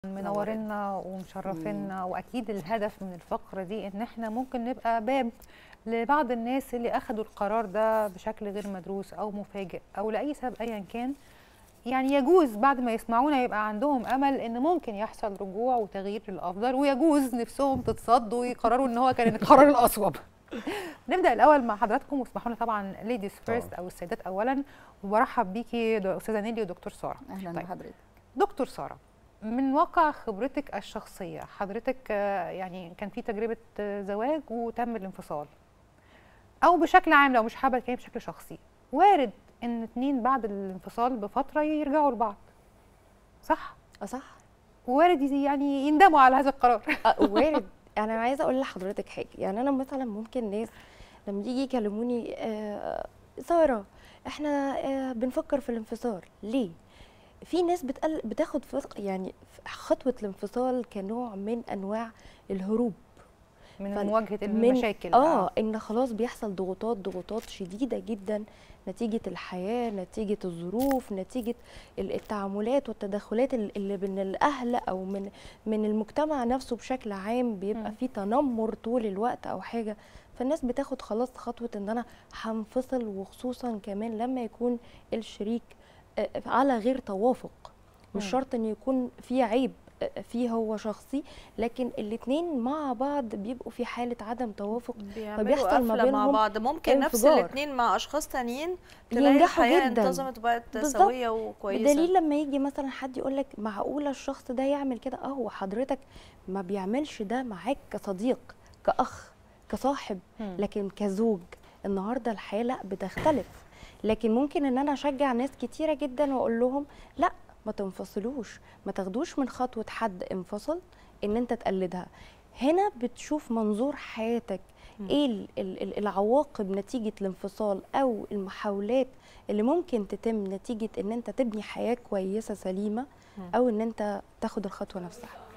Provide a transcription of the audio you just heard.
منورينا ومشرفينا واكيد الهدف من الفقره دي ان احنا ممكن نبقى باب لبعض الناس اللي اخذوا القرار ده بشكل غير مدروس او مفاجئ او لاي سبب ايا كان يعني يجوز بعد ما يسمعونا يبقى عندهم امل ان ممكن يحصل رجوع وتغيير للافضل ويجوز نفسهم تتصد ويقرروا ان هو كان القرار الاصوب نبدا الاول مع حضراتكم واسمحوا لنا طبعا ليديز فيرست او السيدات اولا وبرحب بيكي د- استاذه نيلي ودكتور ساره اهلا طيب. بحضرتك دكتور ساره من واقع خبرتك الشخصيه حضرتك آه، يعني كان في تجربه آه، زواج وتم الانفصال او بشكل عام لو مش حابه كان بشكل شخصي وارد ان اتنين بعد الانفصال بفتره يرجعوا لبعض صح اه صح وارد يعني يندموا على هذا القرار آه، وارد انا عايزه اقول لحضرتك حاجه يعني انا مثلا ممكن ناس لما يجي يكلموني آه ساره احنا آه بنفكر في الانفصال ليه في ناس بتقل بتاخد فق يعني خطوه الانفصال كنوع من انواع الهروب من فال- مواجهه من- المشاكل اه ان خلاص بيحصل ضغوطات ضغوطات شديده جدا نتيجه الحياه نتيجه الظروف نتيجه ال- التعاملات والتدخلات ال- اللي من الاهل او من من المجتمع نفسه بشكل عام بيبقى مم. في تنمر طول الوقت او حاجه فالناس بتاخد خلاص خطوه ان انا هنفصل وخصوصا كمان لما يكون الشريك آه، على غير توافق مش مم. شرط ان يكون في عيب آه، فيه هو شخصي لكن الاتنين مع بعض بيبقوا في حالة عدم توافق بيعملوا فبيحصل ما قفله مع بينهم بعض ممكن نفس انفجار. الاثنين مع اشخاص تانيين تلاقي ينجحوا الحياه جدا انتظمت وبقت بالظبط. سويه وكويسه بدليل لما يجي مثلا حد يقول لك معقولة الشخص ده يعمل كده اه هو حضرتك ما بيعملش ده معاك كصديق كأخ كصاحب مم. لكن كزوج النهارده الحياه لا بتختلف لكن ممكن ان انا اشجع ناس كتيره جدا واقول لهم لا ما تنفصلوش ما تاخدوش من خطوه حد انفصل ان انت تقلدها هنا بتشوف منظور حياتك مم. ايه ال- ال- ال- العواقب نتيجه الانفصال او المحاولات اللي ممكن تتم نتيجه ان انت تبني حياه كويسه سليمه مم. او ان انت تاخد الخطوه نفسها